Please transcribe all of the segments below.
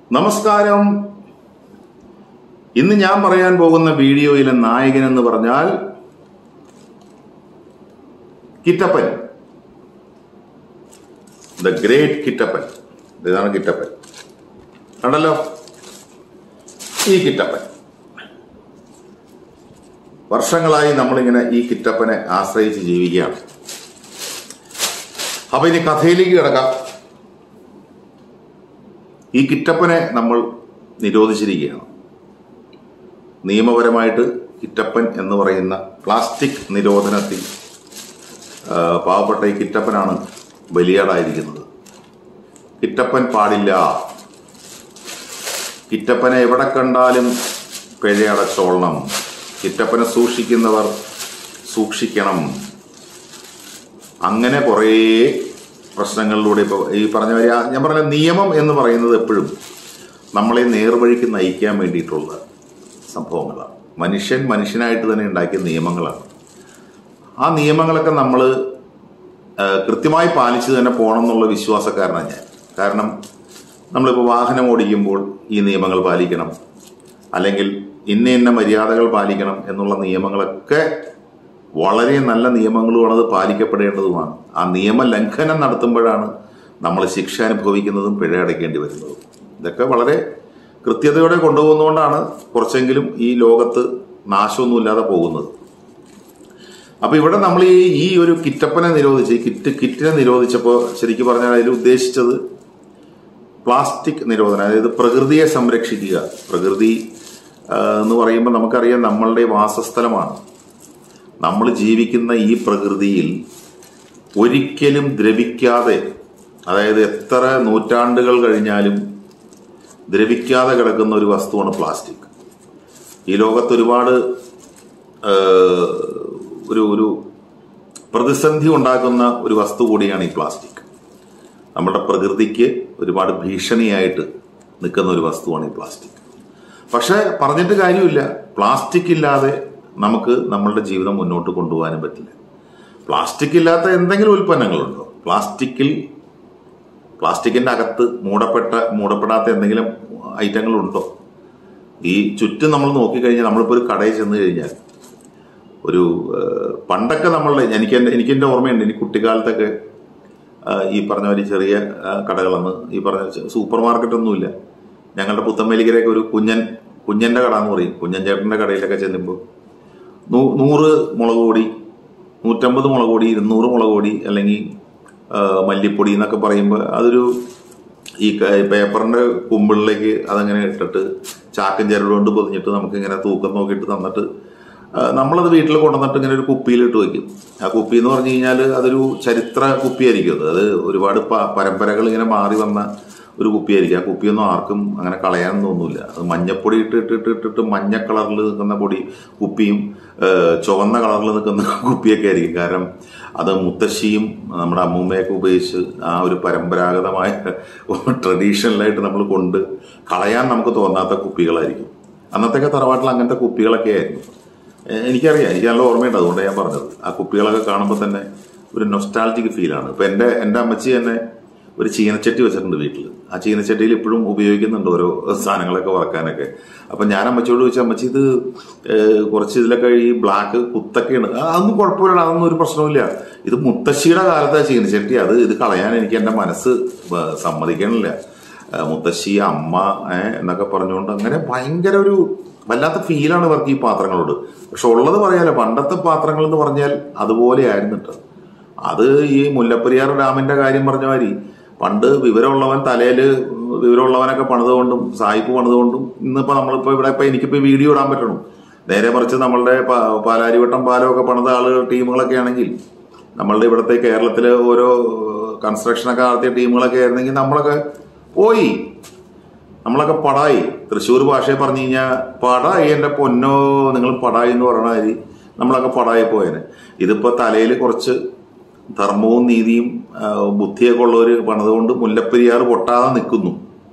നമസ്കാരം ഇന്ന് ഞാൻ പറയാൻ പോകുന്ന വീഡിയോയിലെ നായകൻ എന്ന് പറഞ്ഞാൽ കിറ്റപ്പൻ ദ ഗ്രേറ്റ് കിറ്റപ്പൻ ഇതാണ് കിറ്റപ്പൻ കണ്ടല്ലോ ഈ കിറ്റപ്പൻ വർഷങ്ങളായി നമ്മളിങ്ങനെ ഈ കിറ്റപ്പനെ ആശ്രയിച്ച് ജീവിക്കുകയാണ് അപ്പൊ ഇനി കഥയിലേക്ക് കിടക്കാം ഈ കിറ്റപ്പനെ നമ്മൾ നിരോധിച്ചിരിക്കുകയാണ് നിയമപരമായിട്ട് കിറ്റപ്പൻ എന്ന് പറയുന്ന പ്ലാസ്റ്റിക് നിരോധനത്തിൽ ആ, പാവപ്പെട്ട ഈ കിറ്റപ്പനാണ് ബലിയാടായിരിക്കുന്നത് കിറ്റപ്പൻ പാടില്ല കിറ്റപ്പനെ എവിടെ കണ്ടാലും പിഴയടച്ചോളണം കിറ്റപ്പനെ സൂക്ഷിക്കുന്നവർ സൂക്ഷിക്കണം അങ്ങനെ കുറേ പ്രശ്നങ്ങളിലൂടെ ഇപ്പോൾ ഈ പറഞ്ഞ മാതിരി ആ- ഞാൻ പറഞ്ഞ നിയമം എന്ന് പറയുന്നത് എപ്പോഴും നമ്മളെ നേർവഴിക്ക് നയിക്കാൻ വേണ്ടിയിട്ടുള്ള സംഭവങ്ങളാണ് മനുഷ്യൻ മനുഷ്യനായിട്ട് തന്നെ ഉണ്ടാക്കിയ നിയമങ്ങളാണ് ആ നിയമങ്ങളൊക്കെ നമ്മൾ കൃത്യമായി പാലിച്ച് തന്നെ പോകണം എന്നുള്ള വിശ്വാസക്കാരനാണ് ഞാൻ കാരണം നമ്മളിപ്പോൾ വാഹനം ഓടിക്കുമ്പോൾ ഈ നിയമങ്ങൾ പാലിക്കണം അല്ലെങ്കിൽ ഇന്ന ഇന്ന മര്യാദകൾ പാലിക്കണം എന്നുള്ള നിയമങ്ങളൊക്കെ വളരെ നല്ല നിയമങ്ങളുമാണ് അത് പാലിക്കപ്പെടേണ്ടതുമാണ് ആ നിയമ ലംഘനം നടത്തുമ്പോഴാണ് നമ്മൾ ശിക്ഷ അനുഭവിക്കുന്നതും പിഴ അടയ്ക്കേണ്ടി വരുന്നതും ഇതൊക്കെ വളരെ കൃത്യതയോടെ കൊണ്ടുപോകുന്നതുകൊണ്ടാണ് കുറച്ചെങ്കിലും ഈ ലോകത്ത് നാശമൊന്നുമില്ലാതെ പോകുന്നത് അപ്പൊ ഇവിടെ നമ്മൾ ഈ ഈ ഒരു കിറ്റപ്പനെ നിരോധിച്ച് ഈ കിറ്റ് കിറ്റിനെ നിരോധിച്ചപ്പോൾ ശരിക്കും പറഞ്ഞാൽ അതിൽ ഉദ്ദേശിച്ചത് പ്ലാസ്റ്റിക് നിരോധനം അതായത് പ്രകൃതിയെ സംരക്ഷിക്കുക പ്രകൃതി ആ, എന്ന് പറയുമ്പോൾ നമുക്കറിയാം നമ്മളുടെ വാസസ്ഥലമാണ് നമ്മൾ ജീവിക്കുന്ന ഈ പ്രകൃതിയിൽ ഒരിക്കലും ദ്രവിക്കാതെ അതായത് എത്ര നൂറ്റാണ്ടുകൾ കഴിഞ്ഞാലും ദ്രവിക്കാതെ കിടക്കുന്ന ഒരു വസ്തുവാണ് പ്ലാസ്റ്റിക് ഈ ലോകത്ത് ഒരുപാട് ആ, ഒരു ഒരു പ്രതിസന്ധി ഉണ്ടാക്കുന്ന ഒരു വസ്തു കൂടിയാണ് ഈ പ്ലാസ്റ്റിക് നമ്മുടെ പ്രകൃതിക്ക് ഒരുപാട് ഭീഷണിയായിട്ട് നിൽക്കുന്ന ഒരു വസ്തുവാണ് ഈ പ്ലാസ്റ്റിക് പക്ഷെ പറഞ്ഞിട്ട് കാര്യമില്ല പ്ലാസ്റ്റിക് ഇല്ലാതെ നമുക്ക് നമ്മളുടെ ജീവിതം മുന്നോട്ട് കൊണ്ടുപോകാനും പറ്റില്ല പ്ലാസ്റ്റിക് ഇല്ലാത്ത എന്തെങ്കിലും ഉൽപ്പന്നങ്ങളുണ്ടോ പ്ലാസ്റ്റിക്കിൽ പ്ലാസ്റ്റിക്കിന്റെ അകത്ത് മൂടപ്പെട്ട മൂടപ്പെടാത്ത എന്തെങ്കിലും ഐറ്റങ്ങളുണ്ടോ ഈ ചുറ്റും നമ്മൾ നോക്കിക്കഴിഞ്ഞാൽ നമ്മളിപ്പോൾ ഒരു കടയിൽ ചെന്ന് കഴിഞ്ഞാൽ ഒരു ഏഹ്, പണ്ടൊക്കെ നമ്മളുടെ എനിക്ക് എൻ്റെ എനിക്ക് എൻ്റെ ഓർമ്മയുണ്ട് എനിക്ക് കുട്ടിക്കാലത്തൊക്കെ ആ, ഈ പറഞ്ഞ ഒരു ചെറിയ ആ, കടകളന്ന് ഈ പറഞ്ഞ ചെ- സൂപ്പർ മാർക്കറ്റ് ഒന്നുമില്ല ഞങ്ങളുടെ പുത്തമ്പലിക്കരയൊക്കെ ഒരു കുഞ്ഞൻ കുഞ്ഞന്റെ കട എന്ന് പറയും കുഞ്ഞൻ ചേട്ടന്റെ കടയിലൊക്കെ ചെല്ലുമ്പോൾ നൂ- നൂറ് മുളക് പൊടി നൂറ്റമ്പത് മുളക് പൊടി ഇരുന്നൂറ് മുളക് പൊടി അല്ലെങ്കിൽ ആ, മല്ലിപ്പൊടി എന്നൊക്കെ പറയുമ്പോൾ അതൊരു ഈ ക- പേപ്പറിന്റെ കുമ്പിളിലേക്ക് അതങ്ങനെ ഇട്ടിട്ട് ചാക്കൻ ചരട് കൊണ്ട് പൊതിഞ്ഞിട്ട് നമുക്ക് ഇങ്ങനെ തൂക്കം നോക്കിയിട്ട് തന്നിട്ട് ആ, നമ്മളത് വീട്ടിൽ കൊണ്ടുവന്നിട്ട് ഇങ്ങനെ ഒരു കുപ്പിയിലിട്ട് വെക്കും ആ കുപ്പി എന്ന് പറഞ്ഞു കഴിഞ്ഞാൽ അതൊരു ചരിത്ര കുപ്പിയായിരിക്കും അത് അത് ഒരുപാട് പ- പരമ്പരകൾ ഇങ്ങനെ മാറി വന്ന ഒരു കുപ്പിയായിരിക്കും ആ കുപ്പിയൊന്നും ആർക്കും അങ്ങനെ കളയാൻ തോന്നില്ല അത് മഞ്ഞപ്പൊടി ഇട്ട് ഇട്ടിട്ട് ഇട്ടിട്ട് മഞ്ഞ കളറിൽ നിൽക്കുന്ന പൊടി കുപ്പിയും ആ, ചുവന്ന കളറിൽ നിൽക്കുന്ന കുപ്പിയൊക്കെ ആയിരിക്കും കാരണം അത് മുത്തശ്ശിയും നമ്മുടെ അമ്മൂമ്മയൊക്കെ ഉപയോഗിച്ച് ആ ഒരു പരമ്പരാഗതമായ ട്രഡീഷണലായിട്ട് നമ്മൾ കൊണ്ട് കളയാൻ നമുക്ക് തോന്നാത്ത കുപ്പികളായിരിക്കും അന്നത്തെയൊക്കെ തറവാട്ടിൽ അങ്ങനത്തെ കുപ്പികളൊക്കെ ആയിരുന്നു എ- എനിക്കറിയാം എനിക്ക് നല്ല ഓർമ്മയുണ്ട് അതുകൊണ്ട് ഞാൻ പറഞ്ഞത് ആ കുപ്പികളൊക്കെ കാണുമ്പോൾ തന്നെ ഒരു നൊസ്റ്റാൾജിക് ഫീലാണ് ഇപ്പൊ എന്റെ എന്റെ അമ്മച്ചി തന്നെ ഒരു ചീനച്ചട്ടി വെച്ചിട്ടുണ്ട് വീട്ടിൽ ആ ചീനച്ചട്ടിയിൽ ഇപ്പോഴും ഉപയോഗിക്കുന്നുണ്ട് ഓരോ സാധനങ്ങളൊക്കെ വറക്കാനൊക്കെ അപ്പൊ ഞാൻ അമ്മച്ചിയോട് ചോദിച്ചു അമ്മച്ചി ഇത് ഏഹ്, കുറച്ച് ഇതിലൊക്കെ ഈ ബ്ലാക്ക് കുത്തൊക്കെയാണ് ആ, അതൊന്നും കുഴപ്പമില്ല അതൊന്നും ഒരു പ്രശ്നമില്ല ഇത് മുത്തശ്ശിയുടെ കാലത്തെ ചീനച്ചട്ടി അത് ഇത് കളയാൻ എനിക്ക് എന്റെ മനസ്സ് ഏഹ്, സമ്മതിക്കണില്ല ഏഹ്, മുത്തശ്ശി അമ്മ ഏഹ്, എന്നൊക്കെ പറഞ്ഞുകൊണ്ട് അങ്ങനെ ഭയങ്കര ഒരു വല്ലാത്ത ഫീലാണ് ഇവർക്ക് ഈ പാത്രങ്ങളോട് പക്ഷെ ഉള്ളത് പറയാലോ പണ്ടത്തെ പാത്രങ്ങൾ എന്ന് പറഞ്ഞാൽ അതുപോലെ ആയിരുന്നു കേട്ടോ അത് ഈ മുല്ലപ്പെരിയാർ ഡാമിന്റെ കാര്യം പറഞ്ഞ മാതിരി പണ്ട് വിവരമുള്ളവൻ തലയിൽ വിവരമുള്ളവനൊക്കെ പണിതുകൊണ്ടും സായിപ്പ് പണിതുകൊണ്ടും ഇന്നിപ്പോ നമ്മളിപ്പോ ഇവിടെ ഇപ്പൊ എനിക്കിപ്പോ ഈ വീഡിയോ ഇടാൻ പറ്റണം നേരെ മറിച്ച് നമ്മളുടെ പ- പാലാരിവട്ടം പാലമൊക്കെ പണിത ആളുകൾ ടീമുകളൊക്കെ ആണെങ്കിൽ നമ്മളുടെ ഇവിടുത്തെ കേരളത്തിലെ ഓരോ കൺസ്ട്രക്ഷനൊക്കെ നടത്തിയ ടീമുകളൊക്കെ ആയിരുന്നെങ്കിൽ നമ്മളൊക്കെ പോയി നമ്മളൊക്കെ പടായി തൃശ്ശൂർ ഭാഷയെ പറഞ്ഞു കഴിഞ്ഞാൽ പടായി എന്റെ പൊന്നോ നിങ്ങൾ പടായി എന്ന് പറയണ മാതിരി നമ്മളൊക്കെ പടായി പോയേനെ ഇതിപ്പോ തലയിൽ കുറച്ച് ധർമ്മവും നീതിയും ആ, ബുദ്ധിയൊക്കെ ഉള്ളവർ പണിതുകൊണ്ട് മുല്ലപ്പെരിയാർ പൊട്ടാതെ നിൽക്കുന്നു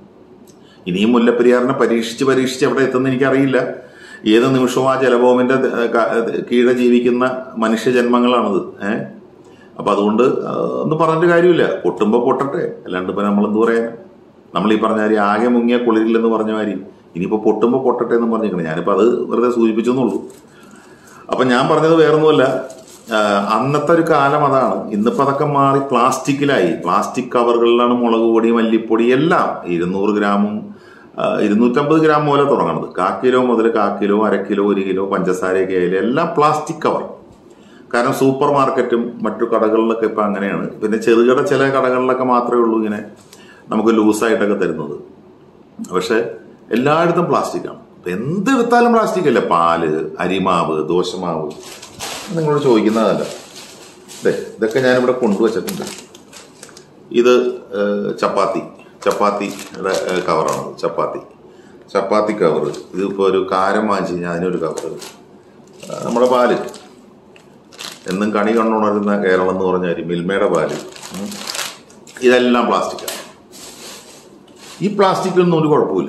ഇനിയും മുല്ലപ്പെരിയാറിനെ പരീക്ഷിച്ച് പരീക്ഷിച്ച് എവിടെ എത്തുന്ന എനിക്കറിയില്ല ഏത് നിമിഷവും ആ ജലഭൂമിന്റെ ത- ക- കീഴെ ജീവിക്കുന്ന മനുഷ്യജന്മങ്ങളാണത് ഏഹ് അപ്പൊ അതുകൊണ്ട് ആ, ഒന്നും പറഞ്ഞിട്ട് കാര്യമില്ല പൊട്ടുമ്പോ പൊട്ടട്ടെ അല്ലാണ്ട് ഇപ്പൊ നമ്മൾ എന്ത് പറയാൻ നമ്മൾ ഈ പറഞ്ഞ മാതിരി ആകെ മുങ്ങിയ കുളിരില്ലെന്ന് പറഞ്ഞ മാതിരി ഇനിയിപ്പോൾ പൊട്ടുമ്പോൾ പൊട്ടട്ടെ എന്ന് പറഞ്ഞിരിക്കണം ഞാനിപ്പോൾ അത് വെറുതെ സൂചിപ്പിച്ചെന്നുള്ളൂ അപ്പം ഞാൻ പറഞ്ഞത് വേറൊന്നുമല്ല ആ, അന്നത്തെ ഒരു കാലം അതാണ് ഇന്നിപ്പോൾ അതൊക്കെ മാറി പ്ലാസ്റ്റിക്കിലായി പ്ലാസ്റ്റിക് കവറുകളിലാണ് മുളക് പൊടി മല്ലിപ്പൊടി എല്ലാം ഇരുന്നൂറ് ഗ്രാമും ആ, ഇരുന്നൂറ്റമ്പത് ഗ്രാം മുതലേ തുടങ്ങണത് കാ കിലോ മുതൽ കാ കിലോ അര കിലോ ഒരു കിലോ പഞ്ചസാരയൊക്കെ ആയാലും എല്ലാം പ്ലാസ്റ്റിക് കവർ കാരണം സൂപ്പർ മാർക്കറ്റും മറ്റു കടകളിലൊക്കെ ഇപ്പം അങ്ങനെയാണ് പിന്നെ ചെറുകിട ചില കടകളിലൊക്കെ മാത്രമേ ഉള്ളൂ ഇങ്ങനെ നമുക്ക് ലൂസായിട്ടൊക്കെ തരുന്നത് പക്ഷെ എല്ലായിടത്തും പ്ലാസ്റ്റിക്കാണ് ഇപ്പം എന്തെടുത്താലും പ്ലാസ്റ്റിക് അല്ലേ പാല് അരിമാവ് ദോശമാവ് നിങ്ങളോട് ചോദിക്കുന്നതല്ല ദേ ഇതൊക്കെ ഞാനിവിടെ കൊണ്ടുവച്ചിട്ടുണ്ട് ഇത് ഏഹ്, ചപ്പാത്തി ചപ്പാത്തിയുടെ ഏഹ്, കവറാണ് ചപ്പാത്തി ചപ്പാത്തി കവർ ഇതിപ്പോൾ ഒരു കാരം വാങ്ങിച്ച് കഴിഞ്ഞാൽ അതിനൊരു കവർ നമ്മുടെ പാല് എന്നും കണി കണ്ണുണരുന്ന കേരളം എന്ന് പറഞ്ഞാൽ മിൽമയുടെ പാല് ഉം. ഇതെല്ലാം പ്ലാസ്റ്റിക്കാണ് ഈ പ്ലാസ്റ്റിക്കിലൊന്നും ഒരു കുഴപ്പമില്ല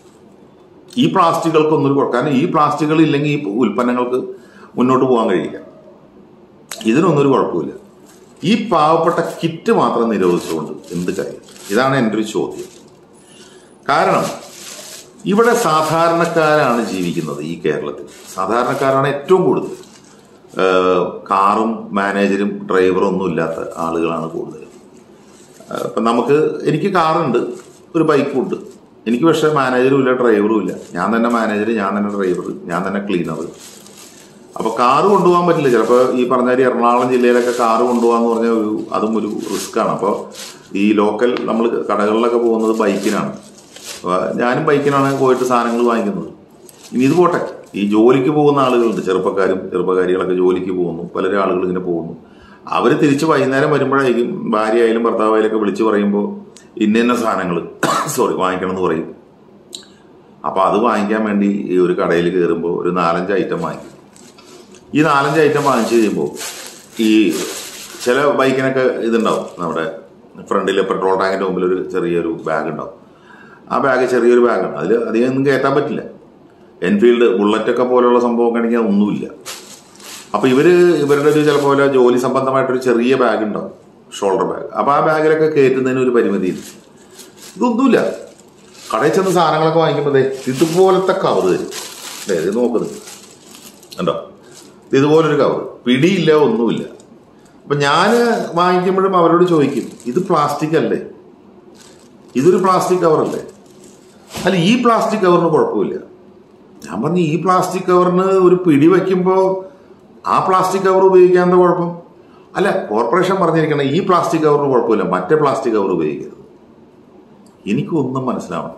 ഈ പ്ലാസ്റ്റിക്കുകൾക്കൊന്നും ഒരു കുഴപ്പം കാരണം ഈ പ്ലാസ്റ്റിക്കുകൾ ഇല്ലെങ്കിൽ ഈ ഉൽപ്പന്നങ്ങൾക്ക് മുന്നോട്ട് പോകാൻ കഴിയില്ല ഇതിനൊന്നും ഒരു കുഴപ്പമില്ല ഈ പാവപ്പെട്ട കിറ്റ് മാത്രം നിരോധിച്ചുകൊണ്ട് എന്ത് കാര്യം ഇതാണ് എൻ്റെ ഒരു ചോദ്യം കാരണം ഇവിടെ സാധാരണക്കാരാണ് ജീവിക്കുന്നത് ഈ കേരളത്തിൽ സാധാരണക്കാരാണ് ഏറ്റവും കൂടുതൽ ഏഹ് കാറും മാനേജരും ഡ്രൈവറും ഒന്നും ഇല്ലാത്ത ആളുകളാണ് കൂടുതൽ ഏഹ് ഇപ്പം നമുക്ക് എനിക്ക് കാറുണ്ട് ഒരു ബൈക്കും ഉണ്ട് എനിക്ക് പക്ഷേ മാനേജറും ഇല്ല ഡ്രൈവറും ഇല്ല ഞാൻ തന്നെ മാനേജർ ഞാൻ തന്നെ ഡ്രൈവർ ഞാൻ തന്നെ ക്ലീനർ അപ്പൊ കാറ് കൊണ്ടുപോകാൻ പറ്റില്ല ചിലപ്പോൾ ഈ പറഞ്ഞ മാതിരി എറണാകുളം ജില്ലയിലൊക്കെ കാറ് കൊണ്ടുപോകാന്ന് പറഞ്ഞ ഒരു അതും ഒരു റിസ്ക് ആണ് അപ്പോൾ ഈ ലോക്കൽ നമ്മൾ കടകളിലൊക്കെ പോകുന്നത് ബൈക്കിനാണ് അപ്പൊ ഞാനും ബൈക്കിനാണ് പോയിട്ട് സാധനങ്ങൾ വാങ്ങിക്കുന്നത് ഇനി ഇത് പോട്ടെ ഈ ജോലിക്ക് പോകുന്ന ആളുകളുണ്ട് ചെറുപ്പക്കാരും ചെറുപ്പക്കാരികളൊക്കെ ജോലിക്ക് പോകുന്നു പലരും ആളുകൾ ഇങ്ങനെ പോകുന്നു അവർ തിരിച്ച് വൈകുന്നേരം വരുമ്പോഴായിരിക്കും ഭാര്യ ആയാലും ഭർത്താവായാലും ഒക്കെ വിളിച്ചു പറയുമ്പോൾ ഇന്ന ഇന്ന സാധനങ്ങൾ സോറി വാങ്ങിക്കണം എന്ന് പറയും അപ്പൊ അത് വാങ്ങിക്കാൻ വേണ്ടി ഈ ഒരു കടയിൽ കയറുമ്പോൾ ഒരു നാലഞ്ച് ഐറ്റം വാങ്ങിക്കും ഈ നാലഞ്ച് ഐറ്റം വാങ്ങിച്ചു കഴിയുമ്പോൾ ഈ ചില ബൈക്കിനൊക്കെ ഇതുണ്ടാവും നമ്മുടെ ഫ്രണ്ടിലെ പെട്രോൾ ടാങ്കിന്റെ മുമ്പിൽ ഒരു ചെറിയൊരു ബാഗ് ഉണ്ടാവും ആ ബാഗ് ചെറിയൊരു ബാഗാണ് അതിൽ അധികം ഒന്നും കയറ്റാൻ പറ്റില്ല എൻഫീൽഡ് ബുള്ളറ്റൊക്കെ പോലുള്ള സംഭവം ആണെങ്കിൽ ഒന്നുമില്ല അപ്പൊ ഇവര് ഇവരുടെ ഒരു ചിലപ്പോൾ വല്ല ജോലി സംബന്ധമായിട്ടൊരു ചെറിയ ബാഗ് ഉണ്ടാവും ഷോൾഡർ ബാഗ് അപ്പൊ ആ ബാഗിലൊക്കെ കയറ്റുന്നതിന് ഒരു പരിമിതിയില്ല ഇതൊന്നുമില്ല കടയിൽ ചെന്ന് സാധനങ്ങളൊക്കെ വാങ്ങിക്കുമ്പോൾ ദേ ഇതുപോലത്തെ കവർ തരും ദേ ഇത് നോക്കുന്നത് കണ്ടോ ഇതുപോലൊരു കവർ പിടിയില്ല ഒന്നുമില്ല അപ്പൊ ഞാൻ വാങ്ങിക്കുമ്പോഴും അവരോട് ചോദിക്കും ഇത് പ്ലാസ്റ്റിക് അല്ലേ ഇതൊരു പ്ലാസ്റ്റിക് കവറല്ലേ അല്ല ഈ പ്ലാസ്റ്റിക് കവറിന് കുഴപ്പമില്ല ഞാൻ പറഞ്ഞു ഈ പ്ലാസ്റ്റിക് കവറിന് ഒരു പിടി വയ്ക്കുമ്പോൾ ആ പ്ലാസ്റ്റിക് കവർ ഉപയോഗിക്കാൻ എന്താ കുഴപ്പം അല്ല കോർപ്പറേഷൻ പറഞ്ഞിരിക്കണം ഈ പ്ലാസ്റ്റിക് കവറിന് കുഴപ്പമില്ല മറ്റേ പ്ലാസ്റ്റിക് കവർ ഉപയോഗിക്കരുത് എനിക്കൊന്നും മനസ്സിലാവുന്നില്ല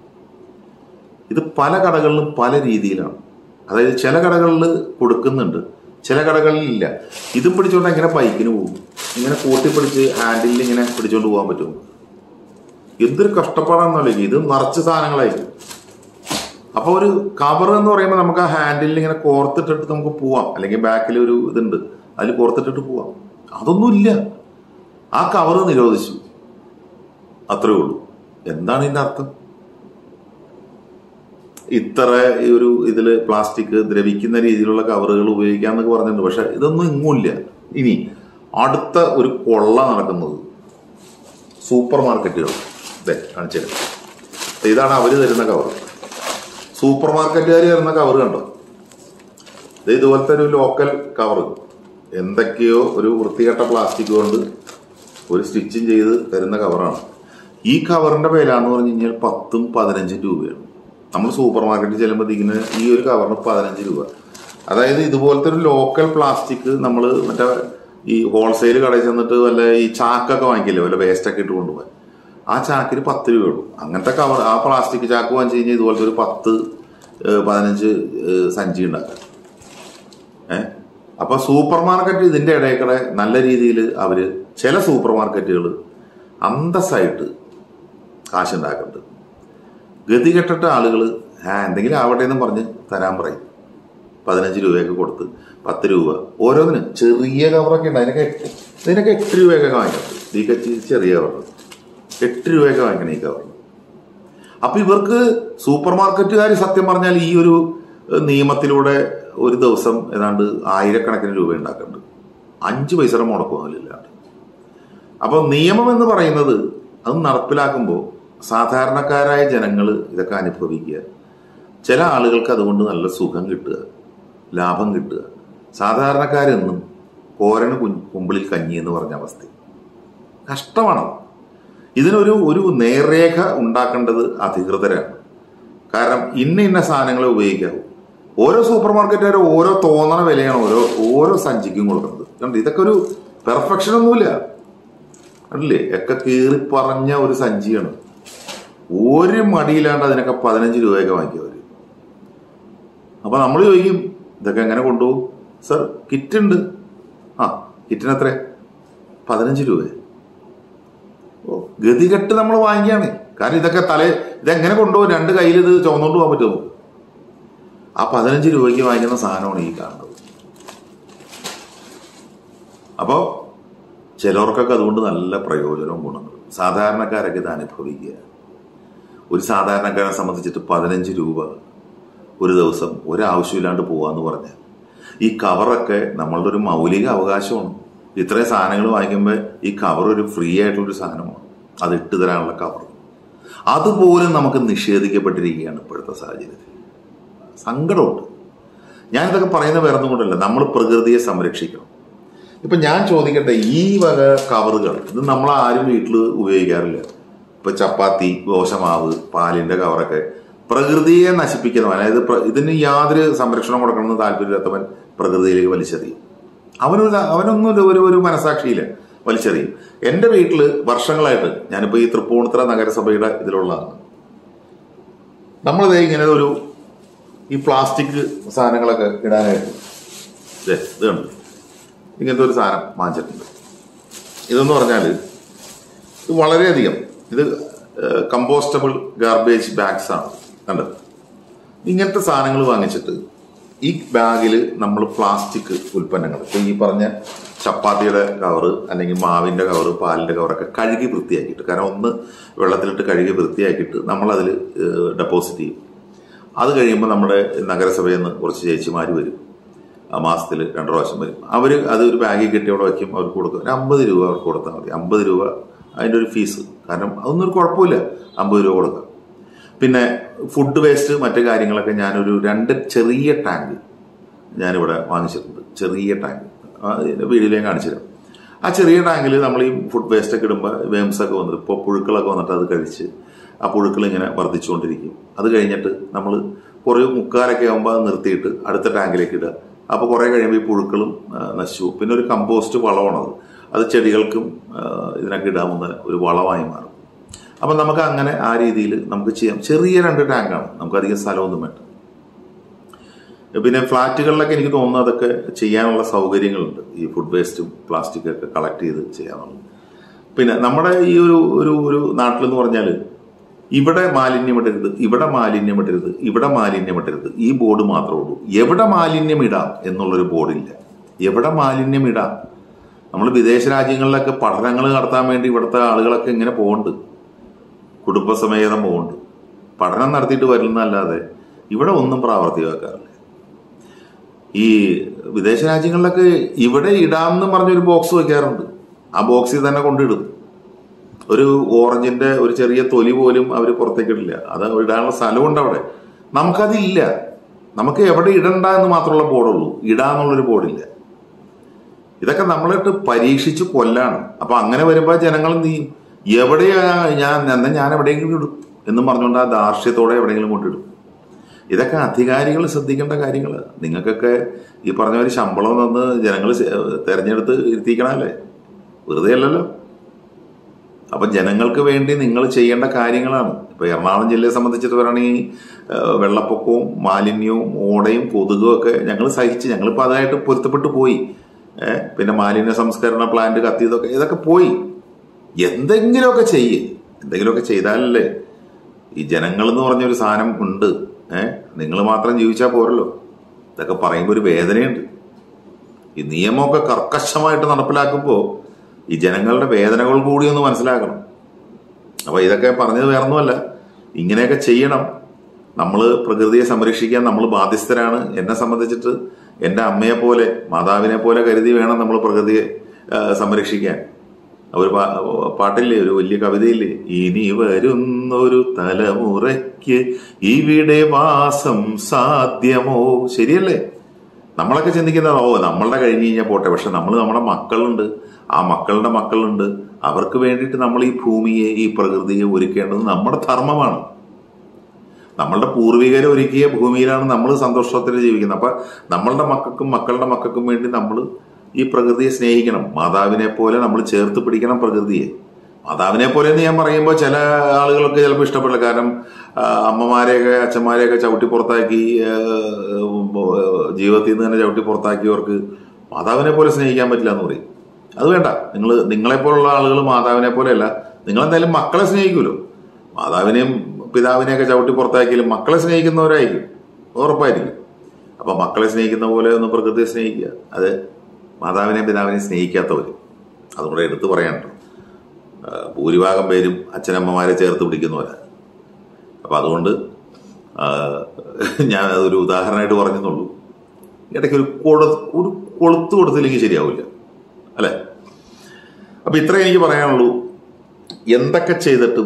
ഇത് പല കടകളിലും പല രീതിയിലാണ് അതായത് ചില കടകളിൽ കൊടുക്കുന്നുണ്ട് ചില കടകളിൽ ഇല്ല ഇതും പിടിച്ചോണ്ട് എങ്ങനെ ബൈക്കിന് പോകും ഇങ്ങനെ കൂട്ടിപ്പിടിച്ച് ഹാൻഡിലിൽ ഇങ്ങനെ പിടിച്ചോണ്ട് പോകാൻ പറ്റുമോ എന്തൊരു കഷ്ടപ്പാടാണെന്നല്ലേ ഇത് നിറച്ച് സാധനങ്ങളായിരിക്കും അപ്പൊ ഒരു കവർ എന്ന് പറയുമ്പോൾ നമുക്ക് ആ ഹാൻഡിലിൽ ഇങ്ങനെ കോർത്തിട്ടിട്ട് നമുക്ക് പോവാം അല്ലെങ്കിൽ ബാക്കിൽ ഒരു ഇതുണ്ട് അതിൽ കോർത്തിട്ടിട്ട് പോവാം അതൊന്നുമില്ല ആ കവർ നിരോധിച്ചു അത്രേ ഉള്ളൂ എന്താണ് ഇതിന്റെ അർത്ഥം ഇത്ര ഈ ഒരു ഇതില് പ്ലാസ്റ്റിക് ദ്രവിക്കുന്ന രീതിയിലുള്ള കവറുകൾ ഉപയോഗിക്കാന്നൊക്കെ പറഞ്ഞിട്ടുണ്ട് പക്ഷെ ഇതൊന്നും ഇങ്ങുമില്ല ഇനി അടുത്ത ഒരു കൊള്ള നടക്കുന്നത് സൂപ്പർ മാർക്കറ്റുകൾ ഇതേ കാണിച്ചു തരാം. ഇതാണ് അവര് തരുന്ന കവർ സൂപ്പർ മാർക്കറ്റുകാർ തരുന്ന കവർ കണ്ടോ ഇത് ഇതുപോലത്തെ ഒരു ലോക്കൽ കവർ എന്തൊക്കെയോ ഒരു വൃത്തികെട്ട പ്ലാസ്റ്റിക് കൊണ്ട് ഒരു സ്റ്റിച്ചിങ് ചെയ്ത് തരുന്ന കവറാണ് ഈ കവറിന്റെ വിലാന്ന് പറഞ്ഞു കഴിഞ്ഞാൽ പത്തും പതിനഞ്ചും രൂപയാണ് നമ്മൾ സൂപ്പർ മാർക്കറ്റിൽ ചെല്ലുമ്പോഴത്തേക്കിന് ഈ ഒരു കവറിന് പതിനഞ്ച് രൂപ അതായത് ഇതുപോലത്തെ ഒരു ലോക്കൽ പ്ലാസ്റ്റിക് നമ്മൾ മറ്റേ ഈ ഹോൾസെയിൽ കടയിൽ ചെന്നിട്ട് വല്ല ഈ ചാക്കൊക്കെ വാങ്ങിക്കില്ലേ വല്ല വേസ്റ്റ് ഒക്കെ ഇട്ട് കൊണ്ടുപോകാൻ ആ ചാക്കിന് പത്ത് രൂപയുള്ളൂ അങ്ങനത്തെ കവർ ആ പ്ലാസ്റ്റിക് ചാക്ക് വാങ്ങിച്ചു കഴിഞ്ഞാൽ ഇതുപോലത്തെ ഒരു പത്ത് ഏഹ്, പതിനഞ്ച് ഏഹ്, സഞ്ചി ഉണ്ടാക്കാം ഏഹ് അപ്പൊ സൂപ്പർ മാർക്കറ്റ് ഇതിന്റെ ഇടയിൽ കൂടെ നല്ല രീതിയിൽ അവര് ചില സൂപ്പർ മാർക്കറ്റുകൾ അന്തസ്സായിട്ട് കാശുണ്ടാക്കുന്നുണ്ട് ഗതികെട്ടിട്ട ആളുകൾ ആ എന്തെങ്കിലും ആവട്ടെ എന്ന് പറഞ്ഞ് തരാൻ പറയും പതിനഞ്ച് രൂപയൊക്കെ കൊടുത്ത് പത്ത് രൂപ ഓരോന്നിന് ചെറിയ കവറൊക്കെ ഉണ്ട് അതിനൊക്കെ എട്ട് ഇതിനൊക്കെ എട്ട് രൂപയൊക്കെ വാങ്ങിക്കണം ഈ കച്ചി ചെറിയ കവർ എട്ട് രൂപയൊക്കെ വാങ്ങിക്കണം ഈ കവർ അപ്പൊ ഇവർക്ക് സൂപ്പർ മാർക്കറ്റുകാർ സത്യം പറഞ്ഞാൽ ഈ ഒരു ഏഹ്, നിയമത്തിലൂടെ ഒരു ദിവസം ഏതാണ്ട് ആയിരക്കണക്കിന് രൂപ ഉണ്ടാക്കുന്നുണ്ട് അഞ്ച് പൈസയുടെ മുടക്കമൊന്നുമില്ലാണ്ട് അപ്പൊ നിയമം എന്ന് പറയുന്നത് അത് നടപ്പിലാക്കുമ്പോൾ സാധാരണക്കാരായ ജനങ്ങൾ ഇതൊക്കെ അനുഭവിക്കുക ചില ആളുകൾക്ക് അതുകൊണ്ട് നല്ല സുഖം കിട്ടുക ലാഭം കിട്ടുക സാധാരണക്കാരെന്നും കോരന് കുഞ്ഞ് കുമ്പിളിൽ കഞ്ഞി എന്ന് പറഞ്ഞ അവസ്ഥ കഷ്ടമാണ് ഇതിനൊരു ഒരു നേർരേഖ ഉണ്ടാക്കേണ്ടത് അധികൃതരാണ് കാരണം ഇന്ന ഇന്ന സാധനങ്ങളെ ഉപയോഗിക്കാവൂ ഓരോ സൂപ്പർ മാർക്കറ്റുകാരും ഓരോ തോന്നണ വിലയാണ് ഓരോ ഓരോ സഞ്ചിക്കും കൊടുക്കുന്നത് കണ്ടോ ഇതൊക്കെ ഒരു പെർഫെക്ഷൻ ഒന്നുമില്ല കണ്ടില്ലേ ഒക്കെ കീറി പറഞ്ഞ ഒരു സഞ്ചിയാണ് ഒരു മടിയില്ലാണ്ട് അതിനൊക്കെ പതിനഞ്ച് രൂപയൊക്കെ വാങ്ങിക്കും അവര് അപ്പൊ നമ്മൾ ചോദിക്കും ഇതൊക്കെ എങ്ങനെ കൊണ്ടുപോകും സർ കിറ്റ് ഉണ്ട് ആ കിറ്റിന് എത്ര പതിനഞ്ച് രൂപ ഓ ഗതികെട്ട് നമ്മൾ വാങ്ങിക്കുകയാണ് കാരണം ഇതൊക്കെ തലേ ഇതെങ്ങനെ കൊണ്ടുപോകും രണ്ട് കയ്യിൽ ഇത് ചുമന്നുകൊണ്ട് പോകാൻ പറ്റുമോ ആ പതിനഞ്ച് രൂപയ്ക്ക് വാങ്ങിക്കുന്ന സാധനമാണ് ഈ കാണുന്നത് അപ്പോൾ ചിലർക്കൊക്കെ അതുകൊണ്ട് നല്ല പ്രയോജനവും ഗുണങ്ങളും സാധാരണക്കാരൊക്കെ ഇത് അനുഭവിക്കുക ഒരു സാധാരണക്കാരനെ സംബന്ധിച്ചിട്ട് പതിനഞ്ച് രൂപ ഒരു ദിവസം ഒരാവശ്യമില്ലാണ്ട് പോവാന്ന് പറഞ്ഞാൽ ഈ കവറൊക്കെ നമ്മളുടെ ഒരു മൗലിക അവകാശമാണ് ഇത്രയും സാധനങ്ങൾ വാങ്ങിക്കുമ്പോൾ ഈ കവർ ഒരു ഫ്രീ ആയിട്ടുള്ളൊരു സാധനമാണ് അത് ഇട്ട് തരാനുള്ള കവർ അതുപോലും നമുക്ക് നിഷേധിക്കപ്പെട്ടിരിക്കുകയാണ് ഇപ്പോഴത്തെ സാഹചര്യത്തിൽ സങ്കടമുണ്ട് ഞാനിതൊക്കെ പറയുന്ന വേറൊന്നും കൊണ്ടല്ല നമ്മൾ പ്രകൃതിയെ സംരക്ഷിക്കണം ഇപ്പൊ ഞാൻ ചോദിക്കട്ടെ ഈ വക കവറുകൾ ഇത് നമ്മൾ ആരും വീട്ടിൽ ഉപയോഗിക്കാറില്ല ഇപ്പൊ ചപ്പാത്തി ദോശമാവ് പാലിന്റെ കവറൊക്കെ പ്രകൃതിയെ നശിപ്പിക്കുന്നവൻ അതായത് പ്ര- ഇതിന് യാതൊരു സംരക്ഷണം കൊടുക്കണമെന്ന് താല്പര്യമില്ലാത്തവൻ പ്രകൃതിയിലേക്ക് വലിച്ചെറിയും അവനൊരു അവനൊന്നും ഒരു- ഒരു ഒരു മനസാക്ഷിയില്ല വലിച്ചെറിയും എന്റെ വീട്ടില് വർഷങ്ങളായിട്ട് ഞാനിപ്പോ ഈ തൃപ്പൂണിത്തുറ നഗരസഭയുടെ ഇതിലുള്ളതാണ് നമ്മളിത് ഇങ്ങനെ ഒരു ഈ പ്ലാസ്റ്റിക് സാധനങ്ങളൊക്കെ ഇടാനായിട്ട് ദേ, ഇത് കണ്ടു ഇങ്ങനത്തെ ഒരു സാധനം വാങ്ങിച്ചിട്ടുണ്ട് ഇതെന്ന് പറഞ്ഞാൽ ഇത് വളരെയധികം ഇത് കമ്പോസ്റ്റബിൾ ഗാർബേജ് ബാഗ്സ് ആണ് കണ്ടത് ഇങ്ങനത്തെ സാധനങ്ങൾ വാങ്ങിച്ചിട്ട് ഈ ബാഗിൽ നമ്മൾ പ്ലാസ്റ്റിക് ഉൽപ്പന്നങ്ങൾ ഇപ്പൊ ഈ പറഞ്ഞ ചപ്പാത്തിയുടെ കവറ് അല്ലെങ്കിൽ മാവിന്റെ കവറ് പാലിന്റെ കവറൊക്കെ കഴുകി വൃത്തിയാക്കിയിട്ട് കാരണം ഒന്ന് വെള്ളത്തിലിട്ട് കഴുകി വൃത്തിയാക്കിയിട്ട് നമ്മൾ അതിൽ ഡെപ്പോസിറ്റ് ചെയ്യും അത് കഴിയുമ്പോൾ നമ്മുടെ നഗരസഭയിൽ നിന്ന് കുറച്ച് ചേച്ചിമാർ വരും ആ മാസത്തിൽ രണ്ടു പ്രാവശ്യം വരും അവർ അത് ഒരു ബാഗിൽ കെട്ടി അവിടെ വയ്ക്കും അവർക്ക് കൊടുക്കും ഒരു അമ്പത് രൂപ അവർക്ക് കൊടുത്താൽ മതി അമ്പത് രൂപ അതിൻ്റെ ഒരു ഫീസ് കാരണം അതൊന്നും ഒരു കുഴപ്പമില്ല അമ്പത് രൂപ കൊടുക്കാം പിന്നെ ഫുഡ് വേസ്റ്റ് മറ്റു കാര്യങ്ങളൊക്കെ ഞാനൊരു രണ്ട് ചെറിയ ടാങ്ക് ഞാനിവിടെ വാങ്ങിച്ചിട്ടുണ്ട് ചെറിയ ടാങ്ക് വീഡിയോയിൽ ഞാൻ കാണിച്ചു തരാം ആ ചെറിയ ടാങ്കിൽ നമ്മൾ ഈ ഫുഡ് വേസ്റ്റ് ഒക്കെ ഇടുമ്പോൾ വേംസ് ഒക്കെ വന്നിട്ട് ഇപ്പോൾ പുഴുക്കളൊക്കെ വന്നിട്ട് അത് കഴിച്ച് ആ പുഴുക്കൾ ഇങ്ങനെ വർദ്ധിച്ചുകൊണ്ടിരിക്കും അത് കഴിഞ്ഞിട്ട് നമ്മൾ കുറേ മുക്കാലൊക്കെ ആകുമ്പോൾ അത് നിർത്തിയിട്ട് അടുത്ത ടാങ്കിലേക്ക് ഇടുക അപ്പോൾ കുറേ കഴിയുമ്പോൾ ഈ പുഴുക്കളും ആ, നശിച്ചു പോകും. പിന്നെ ഒരു കമ്പോസ്റ്റ് വളമാണത് അത് ചെടികൾക്കും ആ, ഇതിനൊക്കെ ഇടാവുന്ന ഒരു വളമായി മാറും അപ്പം നമുക്ക് അങ്ങനെ ആ രീതിയിൽ നമുക്ക് ചെയ്യാം ചെറിയ രണ്ട് ടാങ്കാണ് നമുക്ക് അധികം സ്ഥലമൊന്നും വേണ്ട പിന്നെ ഫ്ലാറ്റുകളിലൊക്കെ എനിക്ക് തോന്നുന്നു അതൊക്കെ ചെയ്യാനുള്ള സൗകര്യങ്ങളുണ്ട് ഈ ഫുഡ് വേസ്റ്റും പ്ലാസ്റ്റിക് ഒക്കെ കളക്ട് ചെയ്ത് ചെയ്യാനുള്ളത് പിന്നെ നമ്മുടെ ഈ ഒരു ഒരു ഒരു നാട്ടിലെന്ന് പറഞ്ഞാൽ ഇവിടെ മാലിന്യം ഇടരുത് ഇവിടെ മാലിന്യം ഇടരുത് ഇവിടെ മാലിന്യം ഇടരുത് ഈ ബോർഡ് മാത്രമേ ഉള്ളൂ എവിടെ മാലിന്യം ഇടാം എന്നുള്ളൊരു ബോർഡില്ല എവിടെ മാലിന്യം ഇടാം നമ്മൾ വിദേശ രാജ്യങ്ങളിലൊക്കെ പഠനങ്ങൾ നടത്താൻ വേണ്ടി ഇവിടുത്തെ ആളുകളൊക്കെ ഇങ്ങനെ പോകുന്നുണ്ട് കുടുംബസമേതം പോകുന്നുണ്ട് പഠനം നടത്തിയിട്ട് വരുന്നല്ലാതെ ഇവിടെ ഒന്നും പ്രാവർത്തികമാക്കാറില്ല ഈ വിദേശ രാജ്യങ്ങളിലൊക്കെ ഇവിടെ ഇടാമെന്ന് പറഞ്ഞൊരു ബോക്സ് വെക്കാറുണ്ട് ആ ബോക്സിൽ തന്നെ കൊണ്ടിടും ഒരു ഓറഞ്ചിന്റെ ഒരു ചെറിയ തൊലി പോലും അവർ പുറത്തേക്കിടില്ല അത് ഇടാനുള്ള സ്ഥലമുണ്ട് അവിടെ നമുക്കതില്ല നമുക്ക് എവിടെ ഇടണ്ട എന്ന് മാത്രമുള്ള ബോർഡുള്ളൂ ഇടാന്നുള്ളൊരു ബോർഡില്ല ഇതൊക്കെ നമ്മളിട്ട് പരീക്ഷിച്ച് കൊല്ലാണ് അപ്പൊ അങ്ങനെ വരുമ്പോൾ ജനങ്ങൾ എന്ത് ചെയ്യും എവിടെയാ ഞാൻ എന്നാ ഞാൻ എവിടെയെങ്കിലും ഇടും എന്നും പറഞ്ഞുകൊണ്ട് ആ ദാർഷ്ട്യത്തോടെ എവിടെയെങ്കിലും കൊണ്ടിടും ഇതൊക്കെ അധികാരികൾ ശ്രദ്ധിക്കേണ്ട കാര്യങ്ങൾ നിങ്ങൾക്കൊക്കെ ഈ പറഞ്ഞ ഒരു ശമ്പളം തന്ന് ജനങ്ങൾ തെരഞ്ഞെടുത്ത് ഇരുത്തിക്കണല്ലേ വെറുതെ അല്ലല്ലോ അപ്പൊ ജനങ്ങൾക്ക് വേണ്ടി നിങ്ങൾ ചെയ്യേണ്ട കാര്യങ്ങളാണ് ഇപ്പൊ എറണാകുളം ജില്ലയെ സംബന്ധിച്ചിട്ട് പറയുകയാണെങ്കിൽ ഏഹ്, വെള്ളപ്പൊക്കവും മാലിന്യവും ഓടയും കൊതുകും ഒക്കെ ഞങ്ങൾ സഹിച്ച് ഞങ്ങളിപ്പോ അതായിട്ട് പൊരുത്തപ്പെട്ടു പോയി ഏഹ്, പിന്നെ മാലിന്യ സംസ്കരണ പ്ലാന്റ് കത്തിയതൊക്കെ ഇതൊക്കെ പോയി എന്തെങ്കിലുമൊക്കെ ചെയ്യേ എന്തെങ്കിലുമൊക്കെ ചെയ്താലല്ലേ ഈ ജനങ്ങൾ എന്ന് പറഞ്ഞൊരു സാധനം ഉണ്ട് ഏഹ് നിങ്ങൾ മാത്രം ജീവിച്ചാൽ പോരല്ലോ ഇതൊക്കെ പറയുമ്പോൾ ഒരു വേദനയുണ്ട് ഈ നിയമമൊക്കെ കർക്കശമായിട്ട് നടപ്പിലാക്കുമ്പോൾ ഈ ജനങ്ങളുടെ വേദനകൾ കൂടി ഒന്ന് മനസ്സിലാക്കണം അപ്പൊ ഇതൊക്കെ പറഞ്ഞത് വേറൊന്നുമല്ല ഇങ്ങനെയൊക്കെ ചെയ്യണം നമ്മൾ പ്രകൃതിയെ സംരക്ഷിക്കാൻ നമ്മൾ ബാധ്യസ്ഥരാണ് എന്നെ സംബന്ധിച്ചിട്ട് എൻ്റെ അമ്മയെ പോലെ മാതാവിനെ പോലെ കരുതി വേണം നമ്മൾ പ്രകൃതിയെ ആ, സംരക്ഷിക്കാൻ ഒരു പാ- പാട്ടില്ലേ ഒരു വലിയ കവിതയില്ലേ ഇനി വരുന്നൊരു തലമുറയ്ക്ക് ഇവിടെ വാസം സാധ്യമോ ശരിയല്ലേ നമ്മളൊക്കെ ചിന്തിക്കുന്നത് ഓ നമ്മളുടെ കഴിഞ്ഞ് കഴിഞ്ഞാൽ പോട്ടെ പക്ഷെ നമ്മൾ നമ്മുടെ മക്കളുണ്ട് ആ മക്കളുടെ മക്കളുണ്ട് അവർക്ക് വേണ്ടിയിട്ട് നമ്മൾ ഈ ഭൂമിയെ ഈ പ്രകൃതിയെ ഒരുക്കേണ്ടത് നമ്മുടെ ധർമ്മമാണ് നമ്മളുടെ പൂർവികരെ ഒരുക്കിയ ഭൂമിയിലാണ് നമ്മൾ സന്തോഷത്തിൽ ജീവിക്കുന്നത് അപ്പൊ നമ്മളുടെ മക്കൾക്കും മക്കളുടെ മക്കൾക്കും വേണ്ടി നമ്മൾ ഈ പ്രകൃതിയെ സ്നേഹിക്കണം മാതാവിനെ പോലെ നമ്മൾ ചേർത്ത് പിടിക്കണം പ്രകൃതിയെ മാതാവിനെ പോലെ എന്ന് ഞാൻ പറയുമ്പോൾ ചില ആളുകൾക്ക് ചിലപ്പോൾ ഇഷ്ടപ്പെടില്ല കാരണം ആ, അമ്മമാരെയൊക്കെ അച്ഛന്മാരെയൊക്കെ ചവിട്ടി പുറത്താക്കി ആ, ജീവിതത്തിൽ നിന്ന് തന്നെ ചവിട്ടി പുറത്താക്കിയവർക്ക് മാതാവിനെ പോലെ സ്നേഹിക്കാൻ പറ്റില്ല എന്ന് പറയും അത് വേണ്ട നിങ്ങൾ നിങ്ങളെപ്പോലുള്ള ആളുകൾ മാതാവിനെ പോലെയല്ല നിങ്ങൾ എന്തായാലും മക്കളെ സ്നേഹിക്കുമല്ലോ മാതാവിനെയും പിതാവിനെയൊക്കെ ചവിട്ടി പുറത്താക്കിയാലും മക്കളെ സ്നേഹിക്കുന്നവരായിരിക്കും ഉറപ്പായിരിക്കും അപ്പൊ മക്കളെ സ്നേഹിക്കുന്ന പോലെ ഒന്ന് പ്രകൃതിയെ സ്നേഹിക്കുക അത് മാതാവിനെയും പിതാവിനെയും സ്നേഹിക്കാത്തവർ അതും കൂടെ എടുത്തു പറയാനുണ്ടോ ആ, ഭൂരിഭാഗം പേരും അച്ഛനമ്മമാരെ ചേർത്ത് പിടിക്കുന്നവരാ അപ്പൊ അതുകൊണ്ട് ആ, ഞാൻ അതൊരു ഉദാഹരണമായിട്ട് പറഞ്ഞെന്നുള്ളൂ ഇടയ്ക്ക് ഒരു കൊട ഒരു കൊളുത്ത് കൊടുത്തില്ലെങ്കിൽ ശരിയാവില്ല അല്ലെ അപ്പൊ ഇത്രേ എനിക്ക് പറയാനുള്ളൂ എന്തൊക്കെ ചെയ്തിട്ടും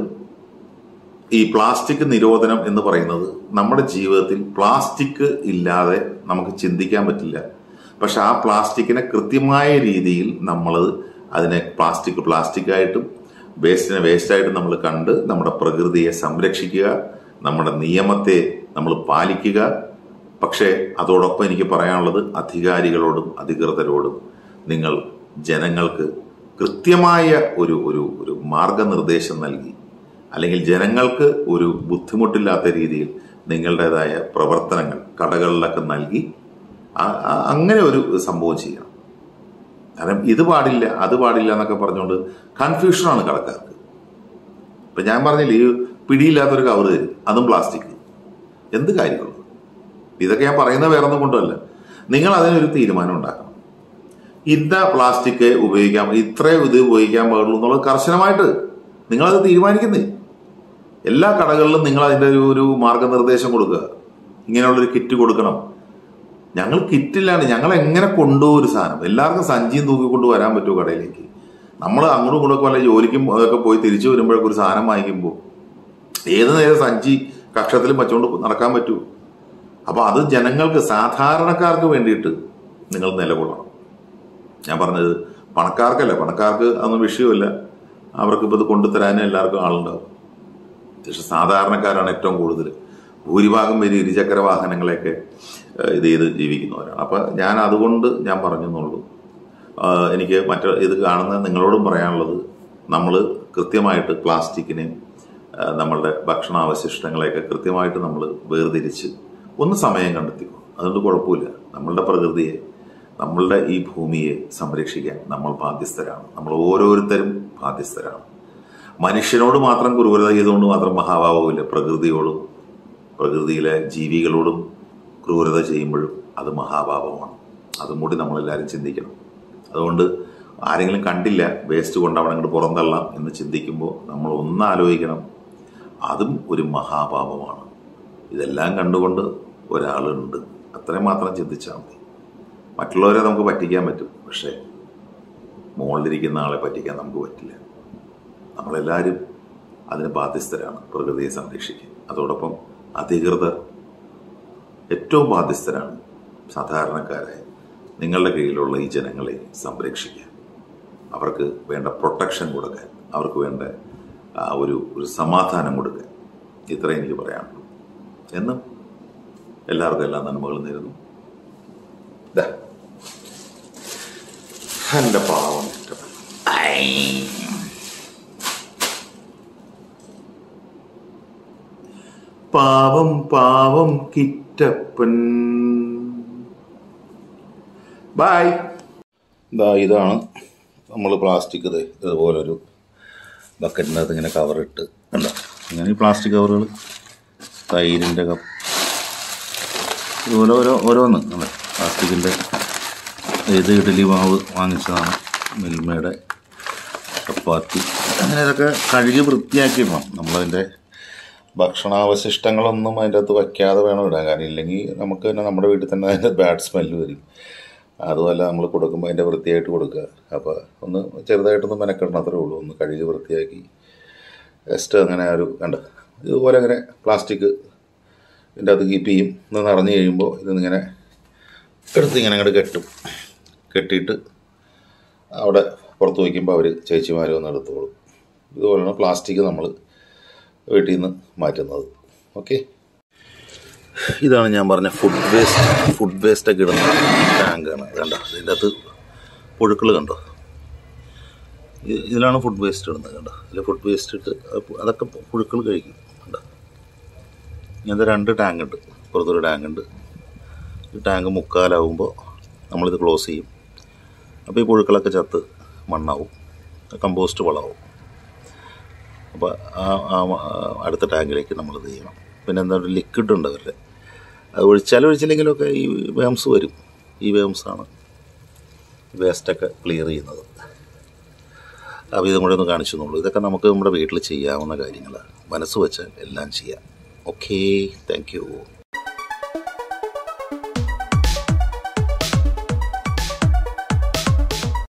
ഈ പ്ലാസ്റ്റിക് നിരോധനം എന്ന് പറയുന്നത് നമ്മുടെ ജീവിതത്തിൽ പ്ലാസ്റ്റിക് ഇല്ലാതെ നമുക്ക് ചിന്തിക്കാൻ പറ്റില്ല പക്ഷെ ആ പ്ലാസ്റ്റിക്കിനെ കൃത്യമായ രീതിയിൽ നമ്മൾ അതിനെ പ്ലാസ്റ്റിക് പ്ലാസ്റ്റിക് ആയിട്ടും വേസ്റ്റിനെ വേസ്റ്റായിട്ടും നമ്മൾ കണ്ട് നമ്മുടെ പ്രകൃതിയെ സംരക്ഷിക്കുക നമ്മുടെ നിയമത്തെ നമ്മൾ പാലിക്കുക പക്ഷേ അതോടൊപ്പം എനിക്ക് പറയാനുള്ളത് അധികാരികളോടും അധികൃതരോടും നിങ്ങൾ ജനങ്ങൾക്ക് കൃത്യമായ ഒരു ഒരു ഒരു മാർഗനിർദ്ദേശം നൽകി അല്ലെങ്കിൽ ജനങ്ങൾക്ക് ഒരു ബുദ്ധിമുട്ടില്ലാത്ത രീതിയിൽ നിങ്ങളുടേതായ പ്രവർത്തനങ്ങൾ കടകളിലൊക്കെ നൽകി ആ- ആ- അങ്ങനെ ഒരു സംഭവം ചെയ്യണം കാരണം ഇത് പാടില്ല അത് പാടില്ല എന്നൊക്കെ പറഞ്ഞുകൊണ്ട് കൺഫ്യൂഷനാണ് കടക്കാർക്ക് ഇപ്പൊ ഞാൻ പറഞ്ഞില്ലേ ഈ പിടിയില്ലാത്തൊരു കവർ തരും അതും പ്ലാസ്റ്റിക് എന്ത് കാര്യമുള്ളൂ ഇതൊക്കെ ഞാൻ പറയുന്ന വേറൊന്നും കൊണ്ടല്ല നിങ്ങൾ അതിനൊരു തീരുമാനം ഉണ്ടാക്കണം ഇന്ന പ്ലാസ്റ്റിക് ഉപയോഗിക്കാൻ ഇത്രേ ഇത് ഉപയോഗിക്കാൻ പാടുള്ളൂ എന്നുള്ളത് കർശനമായിട്ട് നിങ്ങളത് തീരുമാനിക്കുന്നേ എല്ലാ കടകളിലും നിങ്ങൾ അതിന്റെ ഒരു ഒരു മാർഗനിർദ്ദേശം കൊടുക്കുക ഇങ്ങനെയുള്ളൊരു കിറ്റ് കൊടുക്കണം ഞങ്ങൾ കിറ്റില്ലാണ് ഞങ്ങൾ എങ്ങനെ കൊണ്ടുപോകും ഒരു സാധനം എല്ലാവർക്കും സഞ്ചിയും തൂക്കിക്കൊണ്ട് വരാൻ പറ്റുമോ കടയിലേക്ക് നമ്മൾ അങ്ങോട്ടും ഇങ്ങോട്ടും വല്ല ജോലിക്കും അതൊക്കെ പോയി തിരിച്ചു വരുമ്പോഴേക്കും ഒരു സാധനം വാങ്ങിക്കുമ്പോൾ ഏത് നേരം സഞ്ചി കക്ഷത്തിലും വെച്ചുകൊണ്ട് നടക്കാൻ പറ്റുമോ അപ്പൊ അത് ജനങ്ങൾക്ക് സാധാരണക്കാർക്ക് വേണ്ടിയിട്ട് നിങ്ങൾ നിലകൊള്ളണം ഞാൻ പറഞ്ഞത് പണക്കാർക്കല്ല പണക്കാർക്ക് അതൊന്നും വിഷയമില്ല അവർക്ക് ഇപ്പൊ ഇത് കൊണ്ടുതരാനും എല്ലാവർക്കും ആളുണ്ടാവും പക്ഷെ സാധാരണക്കാരാണ് ഏറ്റവും കൂടുതൽ ഭൂരിഭാഗം പേര് ഇരുചക്ര വാഹനങ്ങളെയൊക്കെ ഏഹ്, ഇത് ചെയ്ത് ജീവിക്കുന്നവരാണ് അപ്പൊ ഞാൻ അതുകൊണ്ട് ഞാൻ പറഞ്ഞെന്നുള്ളൂ ആഹ്, എനിക്ക് മറ്റു ഇത് കാണുന്ന നിങ്ങളോടും പറയാനുള്ളത് നമ്മൾ കൃത്യമായിട്ട് പ്ലാസ്റ്റിക്കിനെയും ആഹ്, നമ്മളുടെ ഭക്ഷണാവശിഷ്ടങ്ങളെയൊക്കെ കൃത്യമായിട്ട് നമ്മൾ വേർതിരിച്ച് ഒന്ന് സമയം കണ്ടെത്തിക്കും അതുകൊണ്ട് കുഴപ്പമില്ല നമ്മളുടെ പ്രകൃതിയെ നമ്മളുടെ ഈ ഭൂമിയെ സംരക്ഷിക്കാൻ നമ്മൾ ബാധ്യസ്ഥരാണ് നമ്മൾ ഓരോരുത്തരും ബാധ്യസ്ഥരാണ് മനുഷ്യനോട് മാത്രം ക്രൂരത ചെയ്തുകൊണ്ട് മാത്രം മഹാഭാവമില്ല പ്രകൃതിയോടും പ്രകൃതിയിലെ ജീവികളോടും ക്രൂരത ചെയ്യുമ്പോഴും അത് മഹാഭാവമാണ് അതും കൂടി നമ്മളെല്ലാവരും ചിന്തിക്കണം അതുകൊണ്ട് ആരെങ്കിലും കണ്ടില്ല വേസ്റ്റ് കൊണ്ട് അവിടെ അങ്ങോട്ട് പുറന്തള്ളാം എന്ന് ചിന്തിക്കുമ്പോൾ നമ്മൾ ഒന്ന് ആലോചിക്കണം അതും ഒരു മഹാപാപമാണ് ഇതെല്ലാം കണ്ടുകൊണ്ട് ഒരാളുണ്ട് അത്രയും മാത്രം ചിന്തിച്ചാൽ മതി മറ്റുള്ളവരെ നമുക്ക് പറ്റിക്കാൻ പറ്റും പക്ഷേ മുകളിലിരിക്കുന്ന ആളെ പറ്റിക്കാൻ നമുക്ക് പറ്റില്ല നമ്മളെല്ലാവരും അതിന് ബാധ്യസ്ഥരാണ് പ്രകൃതിയെ സംരക്ഷിക്കാൻ അതോടൊപ്പം അധികൃതർ ഏറ്റവും ബാധ്യസ്ഥരാണ് സാധാരണക്കാരായ നിങ്ങളുടെ കീഴിലുള്ള ഈ ജനങ്ങളെ സംരക്ഷിക്കാൻ അവർക്ക് വേണ്ട പ്രൊട്ടക്ഷൻ കൊടുക്കാൻ അവർക്ക് വേണ്ട ആ, ഒരു ഒരു സമാധാനം കൊടുക്കാൻ ഇത്ര എനിക്ക് പറയാനുള്ളൂ എന്നും എല്ലാവർക്കും എല്ലാ നന്മകളും നേരുന്നു ദാ. എന്റെ പാവം ഇഷ്ടപ്പെട്ടു പാവം പാവം കിറ്റപ്പൻ ബായ് ഇതാ ഇതാണ് നമ്മൾ പ്ലാസ്റ്റിക് ഇത് ഇതുപോലൊരു ബക്കറ്റിനകത്ത് ഇങ്ങനെ കവറിട്ട് കണ്ടോ ഇങ്ങനെ ഈ പ്ലാസ്റ്റിക് കവറുകൾ തൈരിൻ്റെ കപ്പ് ഇതുപോലെ ഓരോ ഓരോന്ന് അല്ലേ പ്ലാസ്റ്റിക്കിൻ്റെ ഇത് ഇഡ്ഡലി മാവ് വാങ്ങിച്ചതാണ് മിൽമയുടെ ചപ്പാത്തി അങ്ങനെ ഇതൊക്കെ കഴുകി വൃത്തിയാക്കിയിടണം നമ്മളതിൻ്റെ ഭക്ഷണാവശിഷ്ടങ്ങളൊന്നും അതിൻ്റെ അകത്ത് വയ്ക്കാതെ വേണം ഇടാൻ കാരണം ഇല്ലെങ്കിൽ നമുക്ക് തന്നെ നമ്മുടെ വീട്ടിൽ തന്നെ അതിൻ്റെ ബാഡ് സ്മെല്ല് വരും അതുമല്ല നമ്മൾ കൊടുക്കുമ്പോൾ അതിൻ്റെ വൃത്തിയായിട്ട് കൊടുക്കുക അപ്പോൾ ഒന്ന് ചെറുതായിട്ടൊന്ന് മെനക്കെടണം അത്രേ ഉള്ളൂ ഒന്ന് കഴുകി വൃത്തിയാക്കി ജസ്റ്റ് അങ്ങനെ ഒരു കണ്ട ഇതുപോലെ അങ്ങനെ പ്ലാസ്റ്റിക് ഇതിൻ്റെ അകത്ത് കീപ്പ് ചെയ്യും ഇത് നിറഞ്ഞു കഴിയുമ്പോൾ ഇതിങ്ങനെ എടുത്ത് ഇങ്ങനെ അങ്ങോട്ട് കെട്ടും കെട്ടിയിട്ട് അവിടെ പുറത്ത് വയ്ക്കുമ്പോൾ അവർ ചേച്ചിമാർ വന്ന് എടുത്തോളും ഇതുപോലെയാണ് പ്ലാസ്റ്റിക് നമ്മൾ വീട്ടിൽ നിന്ന് മാറ്റുന്നത് ഓക്കെ ഇതാണ് ഞാൻ പറഞ്ഞ ഫുഡ് വേസ്റ്റ് ഫുഡ് വേസ്റ്റ് ഒക്കെ ഇടുന്ന ടാങ്കാണ് കണ്ട ഇതിൻ്റെ അകത്ത് പുഴുക്കൾ കണ്ടോ ഇത് ഇതിലാണ് ഫുഡ് വേസ്റ്റ് ഇടുന്നത് കണ്ടോ ഇതിൽ ഫുഡ് വേസ്റ്റ് ഇട്ട് അത് പു- അതൊക്കെ പുഴുക്കൾ കഴിക്കും കണ്ടോ ഇങ്ങനത്തെ രണ്ട് ടാങ്ക് ഉണ്ട് പുറത്തൊരു ടാങ്ക് ഉണ്ട് ഈ ടാങ്ക് മുക്കാലാവുമ്പോൾ നമ്മളിത് ക്ലോസ് ചെയ്യും അപ്പോൾ ഈ പുഴുക്കളൊക്കെ ചത്ത് മണ്ണാവും കമ്പോസ്റ്റ് വളമാവും അപ്പോൾ ആ ആ ആ അടുത്ത ടാങ്കിലേക്ക് നമ്മളിത് ചെയ്യണം പിന്നെ എന്താ ഒരു ലിക്വിഡ് ഉണ്ട് അവരുടെ അത് ഒഴിച്ചാലും ഒഴിച്ചില്ലെങ്കിലൊക്കെ ഈ വേംസ് വരും ഈ വേംസാണ് വേസ്റ്റൊക്കെ ക്ലിയർ ചെയ്യുന്നത് അപ്പോൾ ഇതും കൂടെ ഒന്ന് കാണിച്ചു തന്നുള്ളൂ ഇതൊക്കെ നമുക്ക് നമ്മുടെ വീട്ടിൽ ചെയ്യാവുന്ന കാര്യങ്ങളാണ് മനസ്സ് വെച്ചാൽ എല്ലാം ചെയ്യാം ഓക്കേ താങ്ക് യു